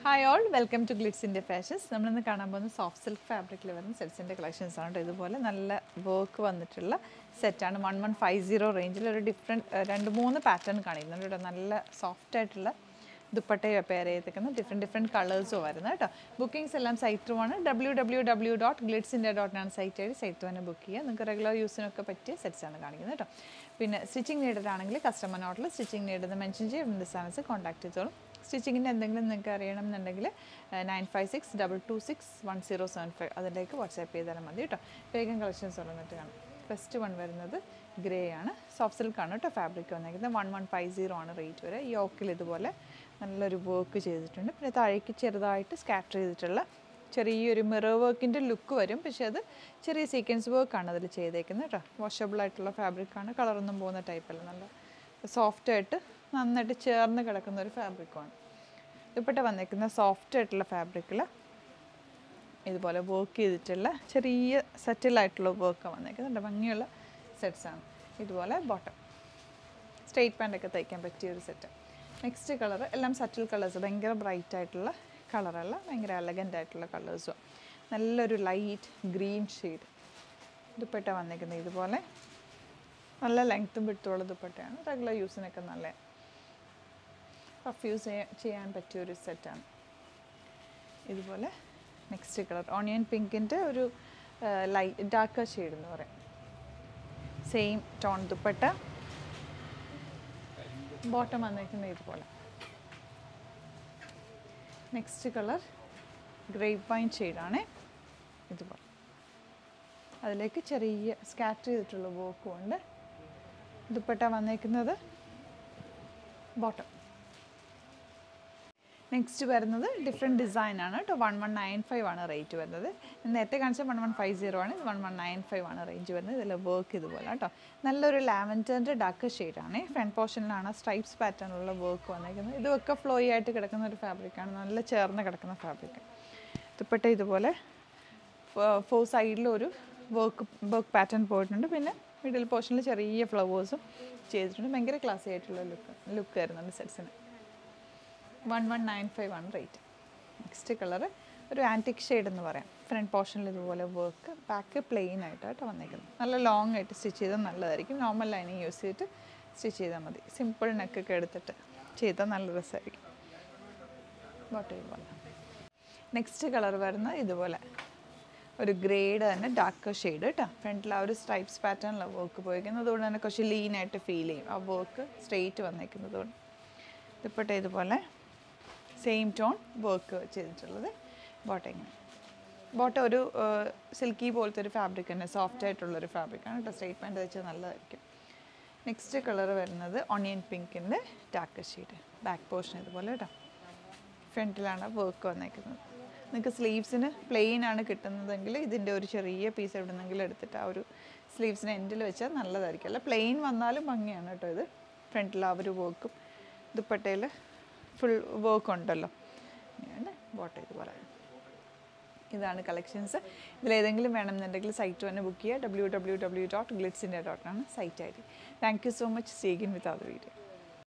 Hi all welcome to Glitz India fashions നമ്മളിന്ന് കാണാൻ പോകുന്ന സോഫ്റ്റ് സിൽക്ക് ഫാബ്രിക്കിൽ വരുന്ന സെറ്റ്സിൻ്റെ കളക്ഷൻസ് ആണ് കേട്ടോ. ഇതുപോലെ നല്ല വർക്ക് വന്നിട്ടുള്ള സെറ്റാണ് വൺ വൺ ഫൈവ് സീറോ റേഞ്ചിൽ ഒരു ഡിഫറെൻറ്റ് രണ്ട് മൂന്ന് പാറ്റേൺ കാണിക്കുന്നുണ്ട് കേട്ടോ നല്ല സോഫ്റ്റ് ആയിട്ടുള്ള ദുപ്പട്ടയോ പെയർ ചെയ്തേക്കുന്ന ഡിഫറെൻറ്റ് ഡിഫറെൻറ്റ് കളേഴ്സും വരുന്നത് കേട്ടോ ബുക്കിംഗ്സ് എല്ലാം സൈറ്റ് ആണ് W W W dot Glitz India dot ആണ് സൈറ്റ് വഴി സൈറ്റ് തന്നെ ബുക്ക് ചെയ്യുക നിങ്ങൾക്ക് റെഗുലർ യൂസിനൊക്കെ പറ്റിയ സെറ്റ്സ് ആണ് കാണിക്കുന്നത് കേട്ടോ പിന്നെ സ്റ്റിച്ചിങ് നീഡഡ് ആണെങ്കിൽ കസ്റ്റമർ നോട്ടിൽ സ്റ്റിച്ചിങ് നീഡെന്ന് മെൻഷൻ ചെയ്യും ഡിസൈൻസ് കോൺടാക്ട് ചെയ്തോളും സ്റ്റിച്ചിങ്ങിൻ്റെ എന്തെങ്കിലും നിങ്ങൾക്ക് അറിയണം എന്നുണ്ടെങ്കിൽ nine five six double two six one zero seven five അതിലേക്ക് വാട്സാപ്പ് ചെയ്താലും മതി കേട്ടോ വേഗം കളക്ഷൻസ് വന്നിട്ട് കാണാം ഫസ്റ്റ് വൺ വരുന്നത് ഗ്രേ ആണ് സോഫ്റ്റ് സിൽക്ക് ആണ് കേട്ടോ ഫാബ്രിക് വന്നിരിക്കുന്നത് വൺ വൺ ഫൈവ് സീറോ ആണ് റേറ്റ് വരെ യോക്കിൽ ഇതുപോലെ നല്ലൊരു വർക്ക് ചെയ്തിട്ടുണ്ട് പിന്നെ താഴേക്ക് ചെറുതായിട്ട് സ്കാറ്റർ ചെയ്തിട്ടുള്ള ചെറിയൊരു മിറർ വർക്കിൻ്റെ ലുക്ക് വരും പക്ഷേ അത് ചെറിയ സീക്വൻസ് വർക്കാണ് അതിൽ ചെയ്തേക്കുന്നത് കേട്ടോ വാഷബിൾ ആയിട്ടുള്ള ഫാബ്രിക്കാണ് കളറൊന്നും പോകുന്ന ടൈപ്പല്ല നല്ല സോഫ്റ്റ് ആയിട്ട് നന്നായിട്ട് ചേർന്ന് കിടക്കുന്ന ഒരു ഫാബ്രിക്കുമാണ് ദുപ്പട്ട വന്നിരിക്കുന്ന സോഫ്റ്റ് ആയിട്ടുള്ള ഫാബ്രിക്കിൽ ഇതുപോലെ വർക്ക് ചെയ്തിട്ടുള്ള ചെറിയ സെറ്റിലായിട്ടുള്ള വർക്ക് വന്നേക്കുന്നുണ്ട് ഭംഗിയുള്ള സെറ്റ്സാണ് ഇതുപോലെ ബോട്ടം സ്ട്രെയിറ്റ് പാൻ്റൊക്കെ തയ്ക്കാൻ പറ്റിയ ഒരു സെറ്റ് നെക്സ്റ്റ് കളർ എല്ലാം സറ്റിൽ കളേഴ്സ് ഭയങ്കര ബ്രൈറ്റ് ആയിട്ടുള്ള കളറല്ല ഭയങ്കര എലഗൻ്റ് ആയിട്ടുള്ള കളേഴ്സും നല്ലൊരു ലൈറ്റ് ഗ്രീൻ ഷെയ്ഡ് ദുപ്പട്ട വന്നിരിക്കുന്നത് ഇതുപോലെ നല്ല ലെങ്ത്തും വിട്ടുള്ള ദുപ്പട്ടയാണ് റെഗുലർ യൂസിനൊക്കെ നല്ല റഫ് യൂസ് ചെയ്യാൻ പറ്റിയ ഒരു സെറ്റാണ് ഇതുപോലെ നെക്സ്റ്റ് കളർ ഓണിയൻ പിങ്കിൻ്റെ ഒരു ലൈറ്റ് ഡാർക്കർ ഷെയ്ഡ് എന്ന് പറയാം സെയിം ടോൺ ദുപ്പട്ട ബോട്ടം വന്നിരിക്കുന്നത് ഇതുപോലെ നെക്സ്റ്റ് കളർ ഗ്രേപ്പ് വൈൻ ഷെയ്ഡാണ് ഇതുപോലെ അതിലേക്ക് ചെറിയ സ്കാറ്റർ ചെയ്തിട്ടുള്ള വർക്കും ഉണ്ട് ദുപ്പട്ട വന്നേക്കുന്നത് ബോട്ടം നെക്സ്റ്റ് വരുന്നത് ഡിഫറെൻറ്റ് ഡിസൈൻ ആണ് കേട്ടോ വൺ വൺ നയൻ ഫൈവ് ആണ് റേറ്റ് വരുന്നത് നേരത്തെ കാണിച്ച വൺ വൺ ഫൈവ് സീറോ ആണ് വൺ വൺ നയൻ ഫൈവ് ആണ് റേഞ്ച് വരുന്നത് ഇതിൽ വർക്ക് ഇതുപോലെ കേട്ടോ നല്ലൊരു ലാവൻഡറിൻ്റെ ഡാർക്ക് ഷെയ്ഡാണ് ഫ്രണ്ട് പോർഷനിലാണ് സ്ട്രൈപ്സ് പാറ്റേണുള്ള വർക്ക് വന്നിരിക്കുന്നത് ഇതൊക്കെ ഫ്ലോയി ആയിട്ട് കിടക്കുന്ന ഒരു ഫാബ്രിക്കാണ് നല്ല ചേർന്ന് കിടക്കുന്ന ഫാബ്രിക് ദുപ്പട്ട ഇതുപോലെ ഫോർ സൈഡിലൊരു വർക്ക് വർക്ക് പാറ്റേൺ പോയിട്ടുണ്ട് പിന്നെ മിഡിൽ പോർഷനിൽ ചെറിയ ഫ്ലവേഴ്സും ചെയ്തിട്ടുണ്ട് ഭയങ്കര ക്ലാസി ആയിട്ടുള്ള ലുക്ക് ലുക്ക് വരുന്നുണ്ട് സെറ്റ്സിന് വൺ വൺ നയൻ ഫൈവ് ആണ് റേറ്റ് നെക്സ്റ്റ് കളർ ഒരു ആൻറ്റിക് ഷെയ്ഡ് എന്ന് പറയാം ഫ്രണ്ട് പോർഷനിൽ ഇതുപോലെ വർക്ക് ബാക്ക് പ്ലെയിൻ ആയിട്ടായിട്ട് വന്നേക്കുന്നത് നല്ല ലോങ് ആയിട്ട് സ്റ്റിച്ച് ചെയ്താൽ നല്ലതായിരിക്കും നോർമൽ ലൈനിങ് യൂസ് ചെയ്തിട്ട് സ്റ്റിച്ച് ചെയ്താൽ മതി സിമ്പിൾ നെക്കൊക്കെ എടുത്തിട്ട് ചെയ്താൽ നല്ല രസമായിരിക്കും ബോട്ടം പോലെ നെക്സ്റ്റ് കളർ വരുന്നത് ഇതുപോലെ ഒരു ഗ്രേഡ് തന്നെ ഡാർക്ക് ഷെയ്ഡ് കേട്ടോ ഫ്രണ്ടിൽ ആ ഒരു സ്ട്രൈപ്സ് പാറ്റേണിലാണ് വർക്ക് പോയിരിക്കുന്നത് അതുകൊണ്ട് തന്നെ കുറച്ച് ലീനായിട്ട് ഫീൽ ചെയ്യും ആ വർക്ക് സ്ട്രെയിറ്റ് വന്നേക്കുന്നത് കൊണ്ട് ദുപ്പട്ട ഇതുപോലെ സെയിം ടോൺ വർക്ക് ചെയ്തിട്ടുള്ളത് ബോട്ട ഇങ്ങനെ ബോട്ട ഒരു സിൽക്കി പോലത്തെ ഒരു ഫാബ്രിക് തന്നെ സോഫ്റ്റ് ആയിട്ടുള്ളൊരു ഫാബ്രിക്കാണ് കേട്ടോ സ്ട്രൈറ്റ് പാൻറ്റ് വെച്ചാൽ നല്ലതായിരിക്കും നെക്സ്റ്റ് കളർ വരുന്നത് ഓണിയൻ പിങ്കിൻ്റെ ഡാർക്ക് ഷെയ്ഡ് ബാക്ക് പോർഷൻ ഇതുപോലെ കേട്ടോ ഫ്രണ്ടിലാണ് വർക്ക് വന്നേക്കുന്നത് നിങ്ങൾക്ക് സ്ലീവ്സിന് പ്ലെയിൻ ആണ് കിട്ടുന്നതെങ്കിൽ ഇതിൻ്റെ ഒരു ചെറിയ പീസ് എവിടെന്നെങ്കിലും എടുത്തിട്ട് ആ ഒരു സ്ലീവ്സിന് എൻഡിൽ വെച്ചാൽ നല്ലതായിരിക്കും അല്ല പ്ലെയിൻ വന്നാലും ഭംഗിയാണ് കേട്ടോ ഇത് ഫ്രണ്ടിൽ ആ ഒരു വർക്കും ദുപ്പട്ടയിൽ ഫുൾ വർക്ക് ഉണ്ടല്ലോ ഇങ്ങനെയാണ് ബോട്ടം ഇതുപോലെ ഇതാണ് കളക്ഷൻസ് ഇതിലേതെങ്കിലും വേണമെന്നുണ്ടെങ്കിൽ സൈറ്റ് തന്നെ ബുക്ക് ചെയ്യുക W W W dot Glitz India dot ആണ് site I D thank you so much see again with our video